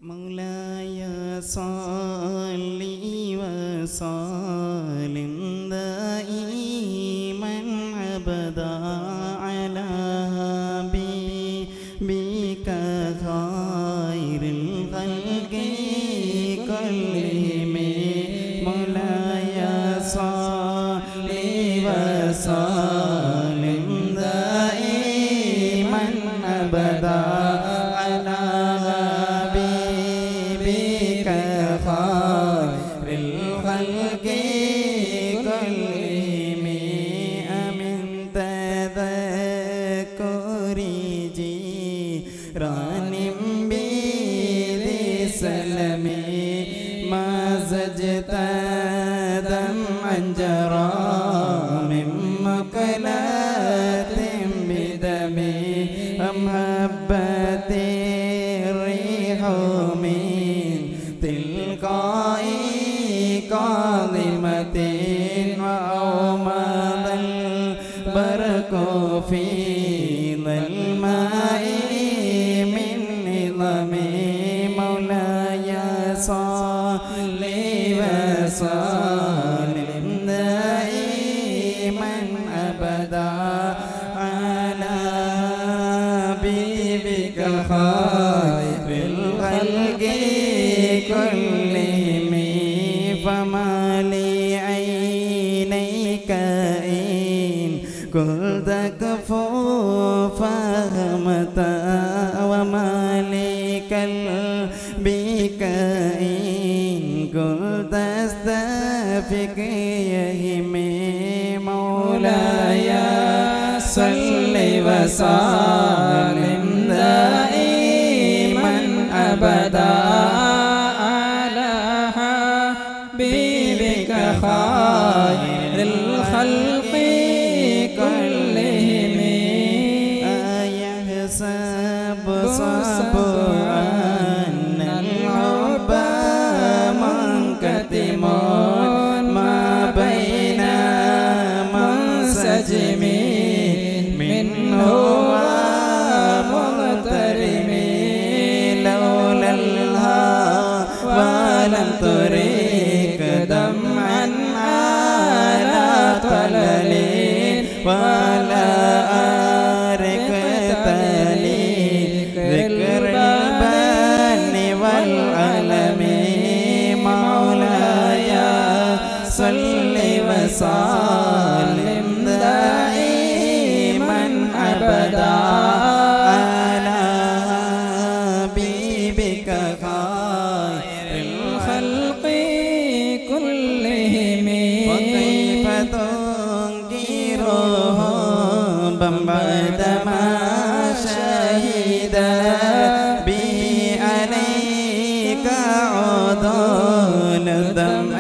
مولاي صل وسلم دائما ابدا على حبيبك خير الخلق كلهم مولاي صل وسلم دائما ابدا على حبيبك خير الخلق كلهم أمن تذكر جيران بذي سلمي ما زجت دمعا جرى من مقلات بدمي أم هبت الريح من تلقاء كاظمة وأومض البرق في ظلماء من نظام مولاي صل وسلم دائما أبدا على حبيبك خير الخلق كلهم فما لعينيك إن قلت كفو فهمتا وما لقلبك إن قلت استفك يهمي مولاي صل وسلم دائما أبدا على حبيبك خير الخلق كلهم أيحسب صب أن الحب منكتم ما بين منسجم منه ومغترم لولا الهوى لم تريك دمعا على طلل ولا أركت لي ذكر البن والألم مولاي صل وسلم دائما أبدا على حبيبك خير الخلق الخلق كلهم وكيف تنكرهم بعدما شهد بي عليك عضال الدمع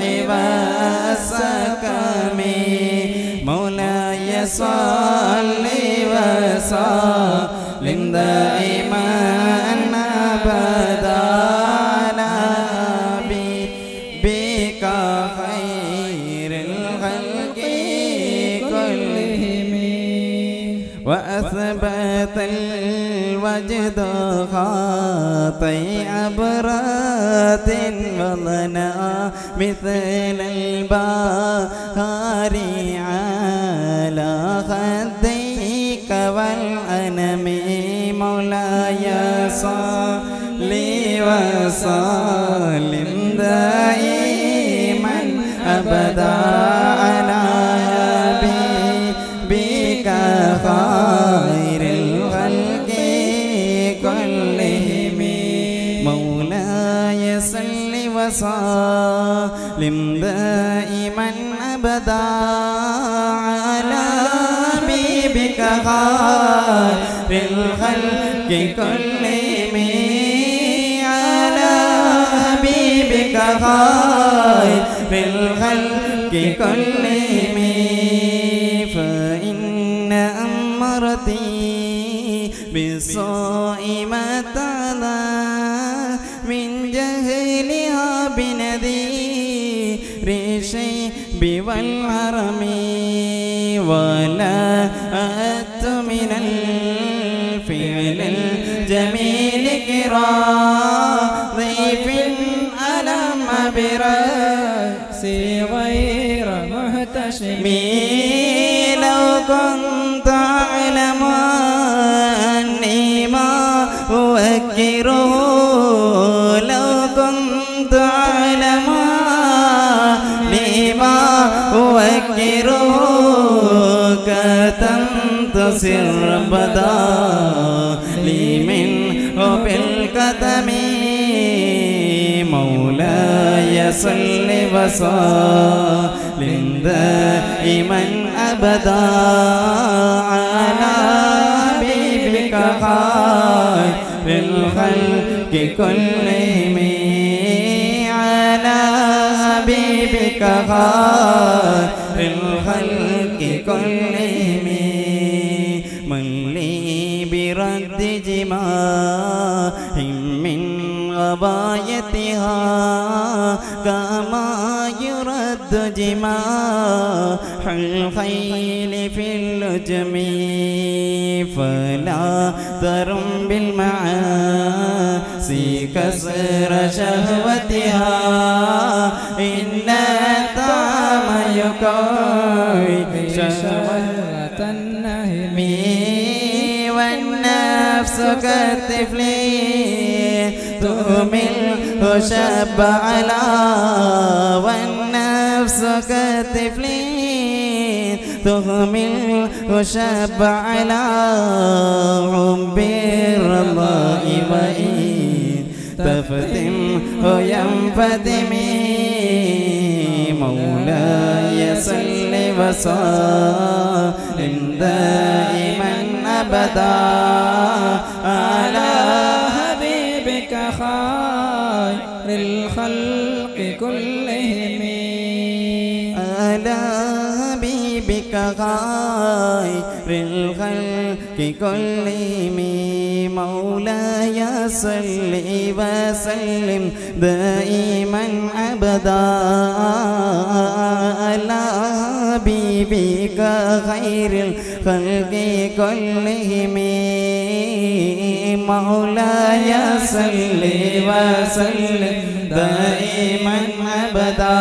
والسكم مولاي صل وسلم دائما ابدا على حبيبك خير الخلق كلهم وأثبت الوجد خاطي عبرات وظنا مثل البهار على خديك والأنم مولاي صل وسلم دائما أبدا على حبيبك خير الخلق كلهم مولاي صل وسلم دائما أبدا على حبيبك خير الخلق كلهم على حبيبك خير الخلق كلهم فإن أمرتي بالصائمة من جهلها بنذير الشيب والهرم ولا أت من الفعل الجميل كراضي لو كنت أعلم أني ما أوكره لو كنت أعلم أني ما أوكره كتمت سر بدا لي منه بالكتم مولاي صل وسلم دائما ابدا على حبيبك خير الخلق كلهم على حبيبك خير الخلق كلهم من لي برد جماع من غبايتها كما يرد جماع الخيل في اللجم فلا ترم بالمعاصي كسر شهوتها إن الطعام يقوي شهوة النهم مي والنفس كالطفل تهمل شاب على والنفس كالطفل تهمل شاب على حب الله وإن تفتم ينفتم مولاي صل وسلم دائما ابدا على حبيبك خير الخلق كلهم على حبيبك خير الخلق كلهم مولاي صل وسلم دائما ابدا على حبيبك خير الخلق كلهم مولاي صل وسلم دائما ابدا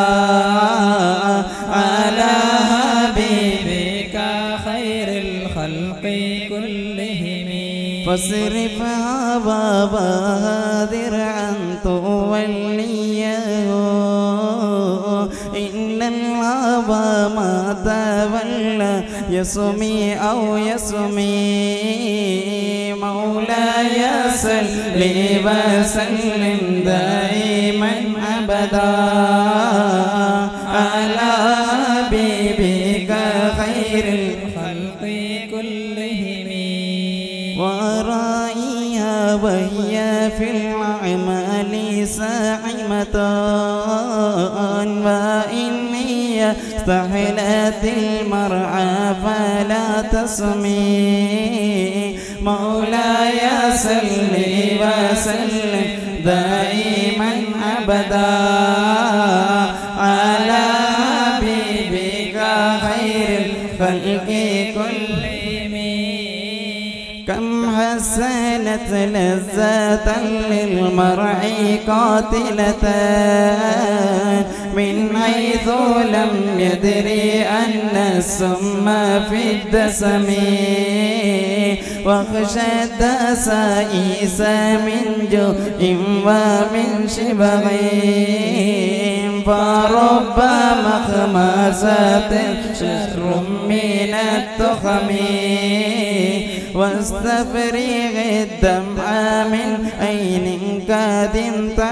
على حبيبك بك خير الخلق كلهم فاصرفها بابا درعا توليه إن الهوى ما تولى يسمي أو يسمي مولاي صل وسلم دائما أبدا على حبيبك خير الخلق الخلق كلهم ورائها وهي في الأعمال ساعمة وإني استحلت المرعى فلا تسمي مولاي صل وسلم دائما أبدا على حبيبك خير الخلق كلهم كم حسنت لذة للمرء قاتلة من حيث لم يدري أن السم في الدسم واخشى الدسائس من جوع ومن شبع فرب مخمسة شر من التخم واستفرغ الدمع من عين كاد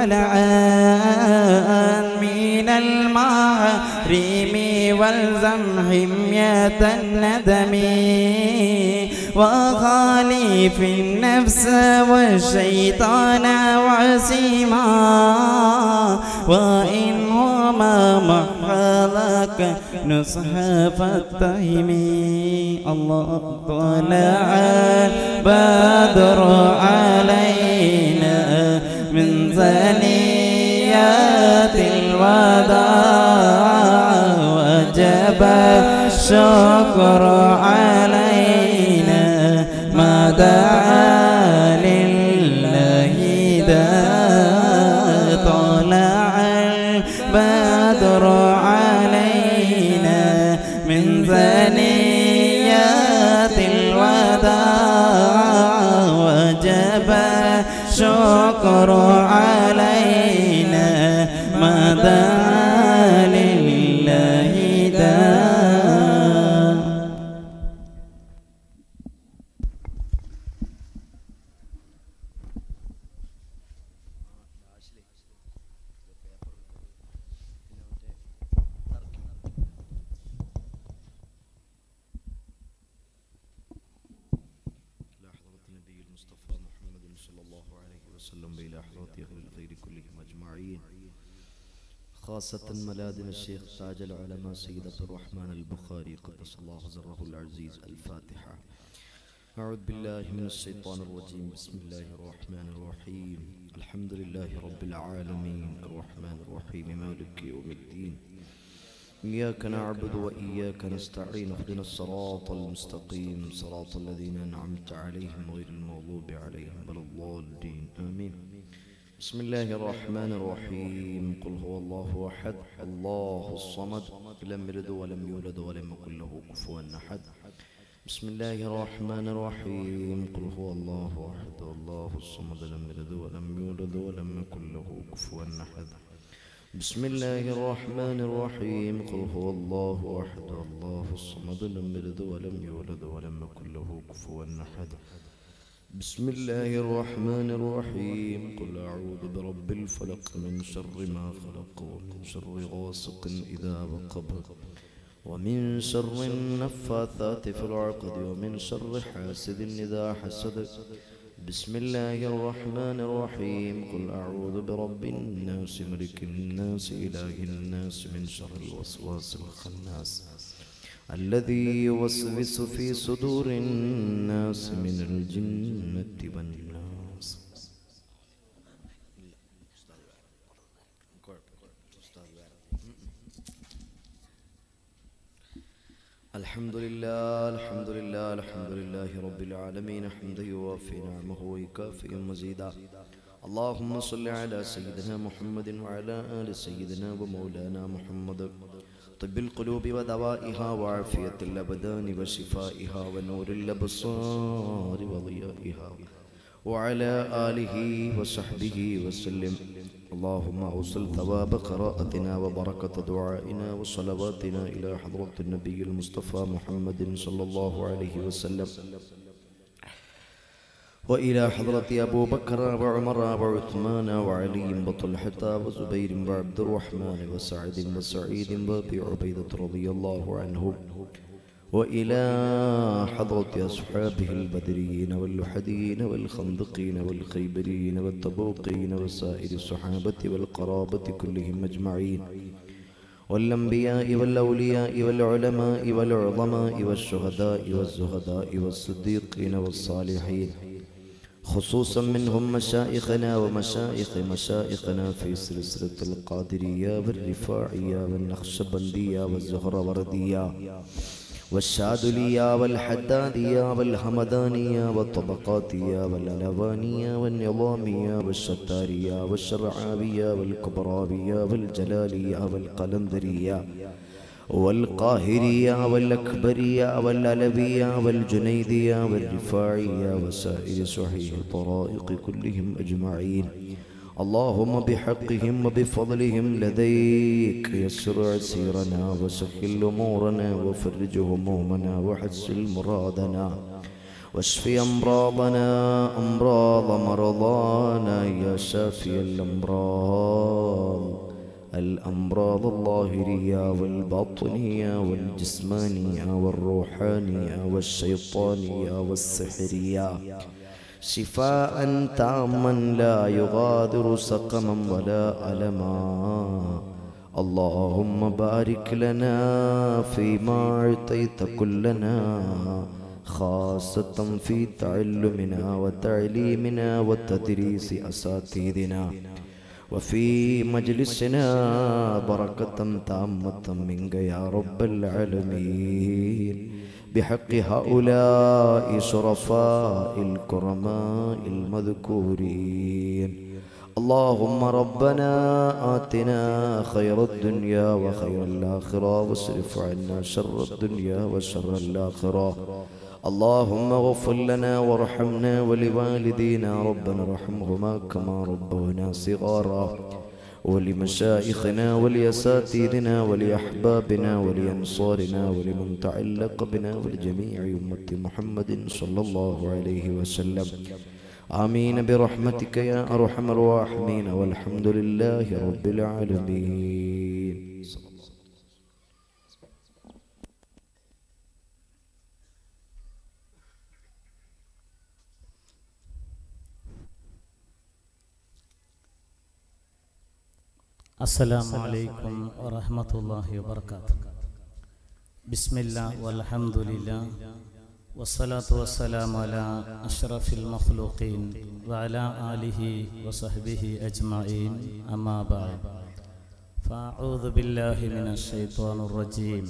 طلعان من المحرم والزم حمية الندم وخالف النفس والشيطان وعسيما وإنهما محلك نصح فاتهمي الله طلع البدر علينا من ثنيات الوداع وجب الشكر علينا ما دعا لله دا طلع البدر علينا من شكر علينا ما دعا لله داع إلى حضرة النبي المصطفى محمد صلى الله عليه وسلم وإلى حضرة أهل الخير كلهم أجمعين خاصة ملادنا الشيخ تاج العلماء سيد عبد الرحمن البخاري قدس الله زره العزيز الفاتحة أعوذ بالله من الشيطان الرجيم بسم الله الرحمن الرحيم الحمد لله رب العالمين الرحمن الرحيم مالك يوم الدين إياك نعبد وإياك نستعين اهدنا الصراط المستقيم صراط الذين أنعمت عليهم غير المغضوب عليهم ولا الضالين آمين بسم الله الرحمن الرحيم قل هو الله أحد الله الصمد لم يلد ولم يولد ولم يكن له كفوا أحد بسم الله الرحمن الرحيم قل هو الله أحد الله الصمد لم يلد ولم يولد ولم يكن له كفوا أحد بسم الله الرحمن الرحيم قل هو الله أحد الله الصمد لم يلد ولم يولد ولم يكن له كفوا أحد بسم الله الرحمن الرحيم قل أعوذ برب الفلق من شر ما خلق ومن شر غاسق إذا وقب ومن شر النفاثات في العقد ومن شر حاسد إذا حسد بسم الله الرحمن الرحيم قل أعوذ برب الناس ملك الناس إله الناس من شر الوسواس الخناس الذي يوسوس في صدور الناس من الجنة والناس الحمد لله الحمد لله الحمد لله رب العالمين حمدا يوافي نعمه ويكافئ مزيدا اللهم صل على سيدنا محمد وعلى آل سيدنا ومولانا محمد طب القلوب ودوائها وعافية الأبدان وشفائها ونور الأبصار وضيائها وعلى آله وصحبه وسلم اللهم أوصل ثواب قراءتنا وبركة دعائنا وصلواتنا إلى حضرة النبي المصطفى محمد صلى الله عليه وسلم وإلى حضرة أبو بكر وعمر وعثمان وعلي وطلحة وزبير وعبد الرحمن وسعد وسعيد وأبي عبيدة رضي الله عنهم وإلى حضرة أصحابه البدريين واللحدين والخندقين والخيبرين والتبوقين وسائر الصحابة والقرابة كلهم أجمعين والأنبياء والأولياء والعلماء والعظماء والشهداء والزهداء والصديقين والصالحين خصوصا منهم مشايخنا ومشايخ مشايخنا في سلسلة القادرية والرفاعية والنخشبندية والزهروردية والشاذلية والحدادية والهمدانية والطبقاتية والألوانية والنظامية والشتارية والشرعابية والكبراوية والجلالية والقلندرية والقاهرية والأكبرية والألبية والجنيدية والرفاعية وسائر صحيح الطرائق كلهم أجمعين اللهم بحقهم وبفضلهم لديك يسر عسيرنا وسهل أمورنا وفرج همومنا وحسن مرادنا واشف أمراضنا أمراض مرضانا يا شافي الأمراض الأمراض الظاهرية والباطنية والجسمانية والروحانية والشيطانية والسحرية شفاء تاما لا يغادر سقما ولا ألما اللهم بارك لنا فيما أعطيت كلنا خاصة في تعلمنا وتعليمنا وتدريس أساتذنا وفي مجلسنا بركة تامة منك يا رب العالمين بحق هؤلاء شرفاء الكرماء المذكورين اللهم ربنا آتنا خير الدنيا وخير الآخرة واصرف عنا شر الدنيا وشر الآخرة اللهم اغفر لنا وارحمنا ولوالدينا ربنا ارحمهما كما ربونا صغارا ولمشايخنا ولأساتذتنا ولأحبابنا ولأنصارنا ولمن تعلق بنا ولجميع أمة محمد صلى الله عليه وسلم آمين برحمتك يا أرحم الراحمين والحمد لله رب العالمين السلام عليكم ورحمة الله وبركاته بسم الله والحمد لله والصلاة والسلام على أشرف المخلوقين وعلى آله وصحبه أجمعين أما بعد فأعوذ بالله من الشيطان الرجيم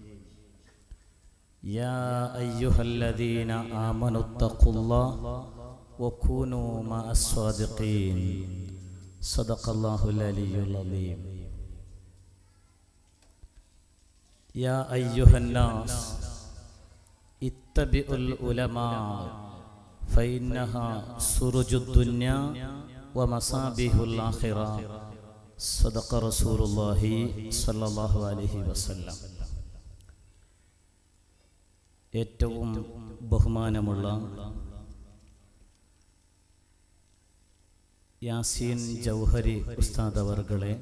يا أيها الذين آمنوا اتقوا الله وكونوا مع الصادقين صدق الله العلي العظيم يا أيها الناس اتبعوا العلماء فإنها سرج الدنيا ومصابيح الآخرة صدق رسول الله صلى الله عليه وسلم ഏറ്റവും ബഹുമാനമുള്ള യാസീൻ ജൗഹരി ഉസ്താദ് അവർകളെ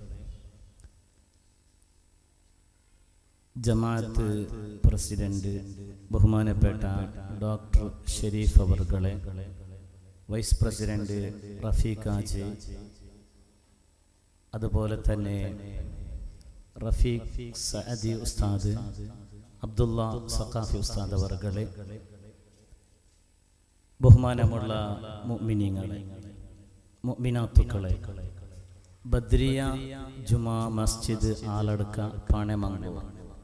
ജമാഅത്ത് പ്രസിഡന്റ് ബഹുമാനപ്പെട്ട ഡോക്ടർ ഷെരീഫ് അവർകളെ വൈസ് പ്രസിഡന്റ് റഫീഖ് ആജി അതുപോലെ തന്നെ റഫീഖ് സഅദി ഉസ്താദ് അബ്ദുള്ള സഖാഫി ഉസ്താദ് അവർകളെ ബഹുമാനമുള്ള മുഅ്മിനീങ്ങളെ മുഅ്മിനാത്തുക്കളെ ബദ്രിയ ജുമാ മസ്ജിദ് ആലടുക്ക പാണമംഗൂർ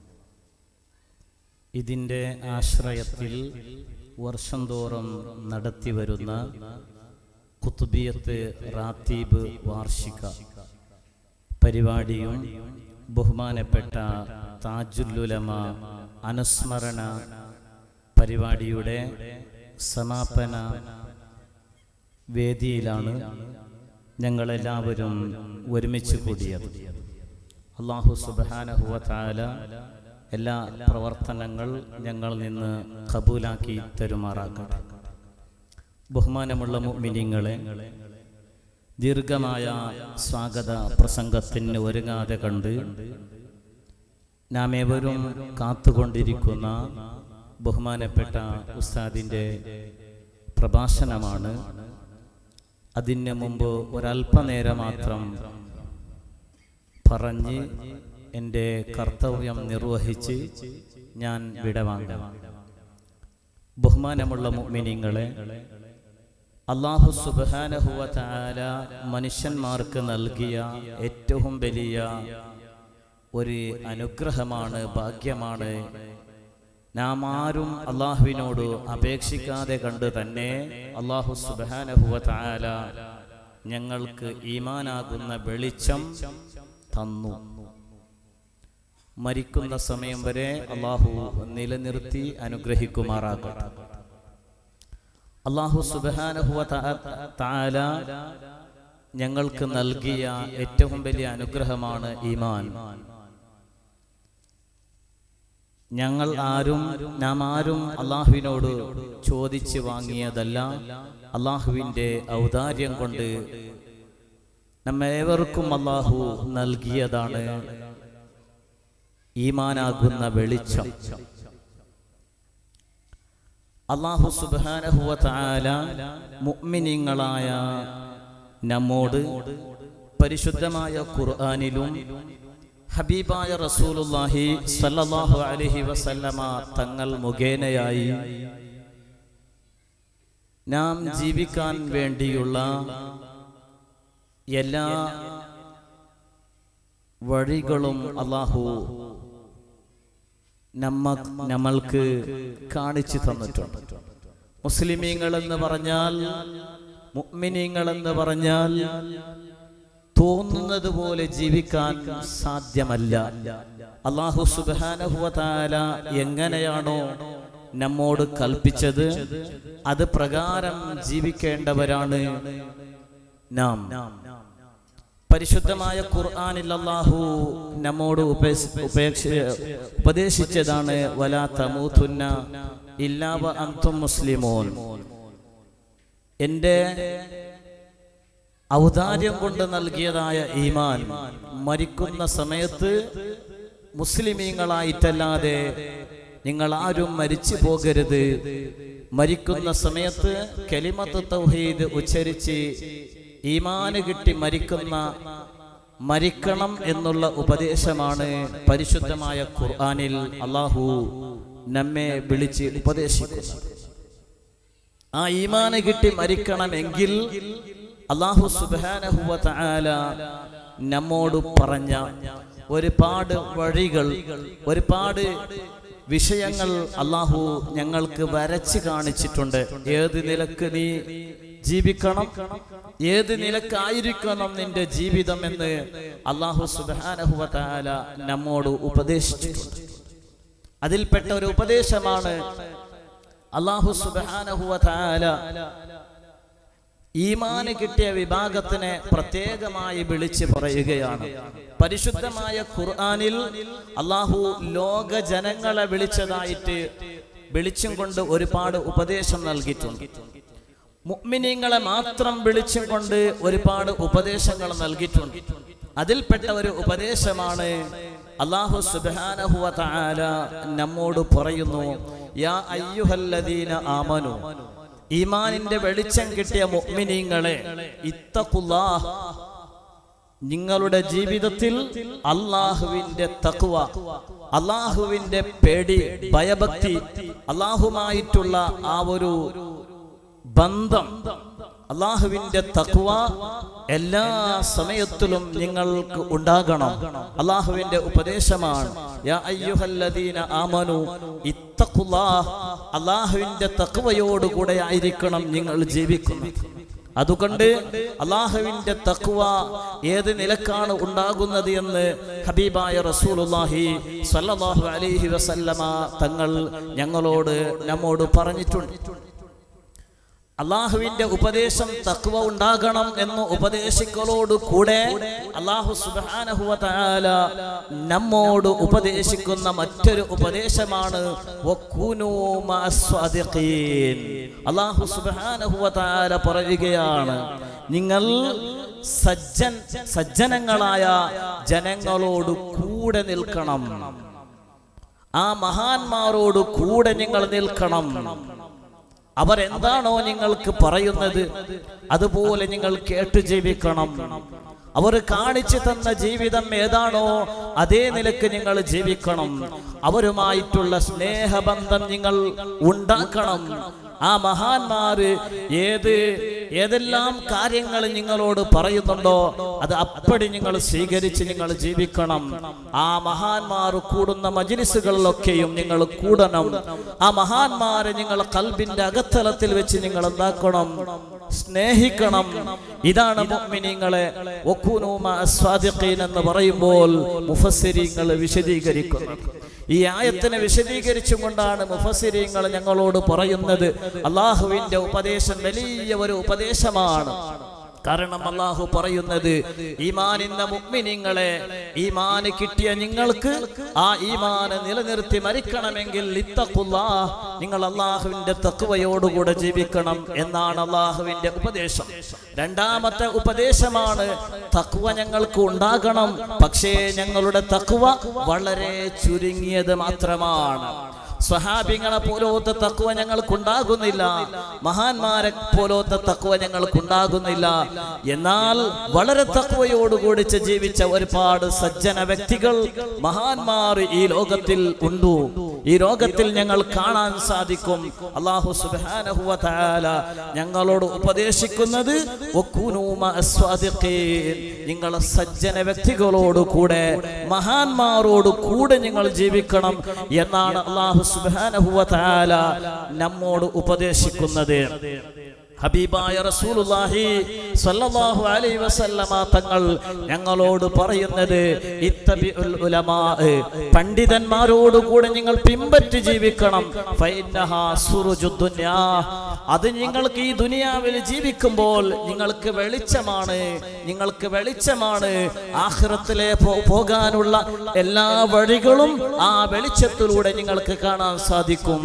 ഇതിൻ്റെ ആശ്രയത്തിൽ വർഷം തോറും നടത്തി വരുന്ന കുത്തുബിയത്ത് റാത്തീബ് വാർഷിക പരിപാടിയും ബഹുമാനപ്പെട്ട താജുല്ലുലമ അനുസ്മരണ പരിപാടിയുടെ സമാപന വേദിയിലാണ് ഞങ്ങളെല്ലാവരും ഒരുമിച്ച് കൂടിയത് അള്ളാഹു സുബാനഹുവ താല എല്ലാ പ്രവർത്തനങ്ങൾ ഞങ്ങൾ നിന്ന് കബൂലാക്കി തരുമാറാക്കട്ടെ ബഹുമാനമുള്ള മുഅ്മിനീങ്ങളെ ദീർഘമായ സ്വാഗത പ്രസംഗത്തിന് ഒരുങ്ങാതെ കണ്ട് നാം ഏവരും കാത്തുകൊണ്ടിരിക്കുന്ന ബഹുമാനപ്പെട്ട ഉസ്താദിൻ്റെ പ്രഭാഷണമാണ് അതിന് മുമ്പ് ഒരല്പനേരം മാത്രം പറഞ്ഞ് എൻ്റെ കർത്തവ്യം നിർവഹിച്ച് ഞാൻ വിടവാങ്ങാം ബഹുമാനമുള്ള മുഅ്മിനീങ്ങളെ അള്ളാഹു സുബാനഹുവ താല മനുഷ്യന്മാർക്ക് നൽകിയ ഏറ്റവും വലിയ ഒരു അനുഗ്രഹമാണ് ഭാഗ്യമാണ് നാം ആരും അള്ളാഹുവിനോട് അപേക്ഷിക്കാതെ കണ്ട് തന്നെ അള്ളാഹു സുബാനഹുവ താല ഞങ്ങൾക്ക് ഈമാനാകുന്ന വെളിച്ചം തന്നു മരിക്കുന്ന സമയം വരെ അള്ളാഹു നിലനിർത്തി അനുഗ്രഹിക്കുമാറാകട്ടെ അള്ളാഹു സുബാനഹുവ താല ഞങ്ങൾക്ക് നൽകിയ ഏറ്റവും വലിയ അനുഗ്രഹമാണ് ഈമാൻ ഞങ്ങൾ ആരും നാം ആരും അള്ളാഹുവിനോട് ചോദിച്ച് വാങ്ങിയതല്ല അള്ളാഹുവിൻ്റെ ഔദാര്യം കൊണ്ട് നമ്മേവർക്കും അള്ളാഹു നൽകിയതാണ് ഈമാനാകുന്ന വെളിച്ചം അള്ളാഹു സുബാനഹുവ താല മുഅ്മിനീങ്ങളായ നമ്മോട് പരിശുദ്ധമായ ഖുർആനിലും ഹബീബായ റസൂലുല്ലാഹി സല്ലല്ലാഹു അലൈഹി വസല്ലമ തങ്ങൾ മുഖേനയായി നാം ജീവിക്കാൻ വേണ്ടിയുള്ള എല്ലാ വഴികളും അള്ളാഹു നമ്മ നമ്മൾക്ക് കാണിച്ചു തന്നിട്ടുണ്ട് മുസ്ലിമീങ്ങൾ എന്ന് പറഞ്ഞാൽ മുഅ്മിനീങ്ങൾ എന്ന് പറഞ്ഞാൽ തോന്നുന്നത് പോലെ ജീവിക്കാൻ സാധ്യമല്ല അള്ളാഹു സുബാനഹുവതാല എങ്ങനെയാണോ നമ്മോട് കൽപ്പിച്ചത് അത് പ്രകാരം ജീവിക്കേണ്ടവരാണ് നാം പരിശുദ്ധമായ ഖുർആനിൽ അല്ലാഹു നമ്മോട് ഉപേക്ഷ- ഉപേക്ഷ ഉപദേശിച്ചതാണ് വലാ തമൂതുന്ന ഇല്ലാവ അന്തും മുസ്ലിമോൻ എൻ്റെ ഔദാര്യം കൊണ്ട് നൽകിയതായ ഈമാൻ മരിക്കുന്ന സമയത്ത് മുസ്ലിമീങ്ങളായിട്ടല്ലാതെ നിങ്ങൾ ആരും മരിച്ചു പോകരുത് മരിക്കുന്ന സമയത്ത് കെലിമത്ത് തൗഹീദ് ഉച്ചരിച്ച് ഈമാന് കിട്ടി മരിക്കുന്ന മരിക്കണം എന്നുള്ള ഉപദേശമാണ് പരിശുദ്ധമായ ഖുർആനിൽ അള്ളാഹു നമ്മെ വിളിച്ച് ഉപദേശിക്കുന്നത് ആ ഈമാന് കിട്ടി മരിക്കണമെങ്കിൽ അള്ളാഹു സുബാനഹുവ തആല നമ്മോട് പറഞ്ഞ ഒരുപാട് വഴികൾ ഒരുപാട് വിഷയങ്ങൾ അള്ളാഹു ഞങ്ങൾക്ക് വരച്ച് കാണിച്ചിട്ടുണ്ട് ഏത് നിലക്ക് നീ ജീവിക്കണം ഏത് നിലക്കായിരിക്കണം നിന്റെ ജീവിതം എന്ന് അള്ളാഹു സുബാനഹുവ തആല നമ്മോട് ഉപദേശിച്ചിട്ടുണ്ട് അതിൽപ്പെട്ട ഒരു ഉപദേശമാണ് അള്ളാഹു സുബാനഹുവ തആല ഈമാന് കിട്ടിയ വിഭാഗത്തിനെ പ്രത്യേകമായി വിളിച്ച് പറയുകയാണ് പരിശുദ്ധമായ ഖുർആനിൽ അള്ളാഹു ലോക ജനങ്ങളെ വിളിച്ചതായിട്ട് വിളിച്ചും കൊണ്ട് ഒരുപാട് ഉപദേശം നൽകിയിട്ടുണ്ട് മുഅ്മിനീങ്ങളെ മാത്രം വിളിച്ചും കൊണ്ട് ഒരുപാട് ഉപദേശങ്ങൾ നൽകിയിട്ടുണ്ട് അതിൽപ്പെട്ട ഒരു ഉപദേശമാണ് അള്ളാഹു സുബ്ഹാനഹു വ തആല നമ്മോട് പറയുന്നു യാ അയ്യുഹല്ലദീന ആമനു ഈമാനിന്റെ വെളിച്ചം കിട്ടിയ മുഅ്മിനീങ്ങളെ ഇത്തഖുല്ലാഹ് നിങ്ങളുടെ ജീവിതത്തിൽ അള്ളാഹുവിന്റെ തക്കുവ അള്ളാഹുവിന്റെ പേടി ഭയഭക്തി അള്ളാഹുമായിട്ടുള്ള ആ ഒരു ബന്ധം അള്ളാഹുവിന്റെ തക്വ എല്ലാ സമയത്തിലും നിങ്ങൾക്ക് ഉണ്ടാകണം അള്ളാഹുവിന്റെ ഉപദേശമാണ് യാ അയ്യുഹല്ലദീന ആമനു ഇത്തഖുല്ലാഹ് അള്ളാഹുവിന്റെ തക്വയോടുകൂടെ ആയിരിക്കണം നിങ്ങൾ ജീവിക്കുന്നത് അതുകൊണ്ട് അള്ളാഹുവിന്റെ തക്വ ഏത് നിലക്കാണ് ഉണ്ടാകുന്നത് എന്ന് ഹബീബായ റസൂലുള്ളാഹി സ്വല്ലല്ലാഹു അലൈഹി വസല്ലമ തങ്ങൾ ഞങ്ങളോട് നമ്മോട് പറഞ്ഞിട്ടുണ്ട് അള്ളാഹുവിന്റെ ഉപദേശം തക്വ ഉണ്ടാകണം എന്ന് ഉപദേശിക്കലോട് കൂടെ അള്ളാഹു സുബാനഹുവ തആല നമ്മോട് ഉപദേശിക്കുന്ന മറ്റൊരു ഉപദേശമാണ് വക്കൂനൂ മഅസ്വാദിഖീൻ. അള്ളാഹു സുബാനഹുവ തആല പറയുകയാണ് നിങ്ങൾ സജ്ജൻ സജ്ജനങ്ങളായ ജനങ്ങളോട് കൂടെ നിൽക്കണം ആ മഹാന്മാരോട് കൂടെ നിങ്ങൾ നിൽക്കണം അവർ എന്താണോ നിങ്ങൾക്ക് പറയുന്നത് അതുപോലെ നിങ്ങൾ കേട്ടു ജീവിക്കണം അവർ കാണിച്ചു തന്ന ജീവിതം ഏതാണോ അതേ നിലക്ക് നിങ്ങൾ ജീവിക്കണം അവരുമായിട്ടുള്ള സ്നേഹബന്ധം നിങ്ങൾ ഉണ്ടാക്കണം ആ മഹാന്മാര് ഏത് ഏതെല്ലാം കാര്യങ്ങൾ നിങ്ങളോട് പറയുന്നുണ്ടോ അത് അപ്പടി നിങ്ങൾ സ്വീകരിച്ച് നിങ്ങൾ ജീവിക്കണം ആ മഹാന്മാർ കൂടുന്ന മജിലിസുകളിലൊക്കെയും നിങ്ങൾ കൂടണം ആ മഹാന്മാരെ നിങ്ങൾ കൽബിന്റെ അകത്തലത്തിൽ വെച്ച് നിങ്ങൾ എന്താക്കണം സ്നേഹിക്കണം ഇതാണ് മുഅ്മിനീങ്ങളെ വക്കൂനൂ മഅസ്വാദിഖീൻ എന്ന് പറയുമ്പോൾ മുഫസ്സിരീങ്ങൾ വിശദീകരിക്കുന്നത് ഈ ആയത്തിനെ വിശദീകരിച്ചും കൊണ്ടാണ് മുഫസ്സിരീങ്ങൾ ഞങ്ങളോട് പറയുന്നത് അള്ളാഹുവിന്റെ ഉപദേശം വലിയ ഒരു ഉപദേശമാണ് കാരണം അള്ളാഹു പറയുന്നത് ഈമാനിന്ന മുഅ്മിനീങ്ങളെ ഈമാന് കിട്ടിയ നിങ്ങൾക്ക് ആ ഈമാന് നിലനിർത്തി മരിക്കണമെങ്കിൽ ഇത്തഖുല്ലാഹ് നിങ്ങൾ അള്ളാഹുവിന്റെ തക്കുവയോടുകൂടെ ജീവിക്കണം എന്നാണ് അള്ളാഹുവിന്റെ ഉപദേശം രണ്ടാമത്തെ ഉപദേശമാണ് തക്കുവ ഞങ്ങൾക്ക് ഉണ്ടാകണം പക്ഷേ ഞങ്ങളുടെ തക്കുവ വളരെ ചുരുങ്ങിയത് മാത്രമാണ് സ്വഹാബിങ്ങളെ പോലോത്ത തക്കുവ ഞങ്ങൾക്കുണ്ടാകുന്നില്ല മഹാന്മാരെ പോലോത്ത തക്കുവ ഞങ്ങൾക്കുണ്ടാകുന്നില്ല എന്നാൽ വളരെ തക്കുവയോടുകൂടി ജീവിച്ച ഒരുപാട് സജ്ജന വ്യക്തികൾ മഹാന്മാർ ഈ ലോകത്തിൽ ഉണ്ട് ഈ ലോകത്തിൽ ഞങ്ങൾ കാണാൻ സാധിക്കും അള്ളാഹു സുബ്ഹാനഹു വ തആല ഞങ്ങളോട് ഉപദേശിക്കുന്നത് വക്കൂനൂ മഅസ്വാദിഖീൻ. നിങ്ങൾ സജ്ജന വ്യക്തികളോട് കൂടെ മഹാന്മാരോട് കൂടെ നിങ്ങൾ ജീവിക്കണം എന്നാണ് അള്ളാഹു സുബ്ഹാനഹു വ തആല നമ്മോട് ഉപദേശിക്കുന്നത് ഹബീബായ റസൂലുള്ളാഹി സ്വല്ലല്ലാഹു അലൈഹി വസല്ലമ തങ്ങൾ ഞങ്ങളോട് പറയുന്നത് ഇത്തബിഉൽ ഉലമാ പണ്ഡിതന്മാരോട് കൂടെ നിങ്ങൾ പിൻപറ്റി ജീവിക്കണം ഫൈന്നഹാ സുറുജുദ് ദുനിയാ അത് നിങ്ങൾക്ക് ഈ ദുനിയാവിൽ ജീവിക്കുമ്പോൾ നിങ്ങൾക്ക് വെളിച്ചമാണ് നിങ്ങൾക്ക് വെളിച്ചമാണ് ആഖിറത്തിലെ പോ- പോകാനുള്ള എല്ലാ വഴികളും ആ വെളിച്ചത്തിലൂടെ നിങ്ങൾക്ക് കാണാൻ സാധിക്കും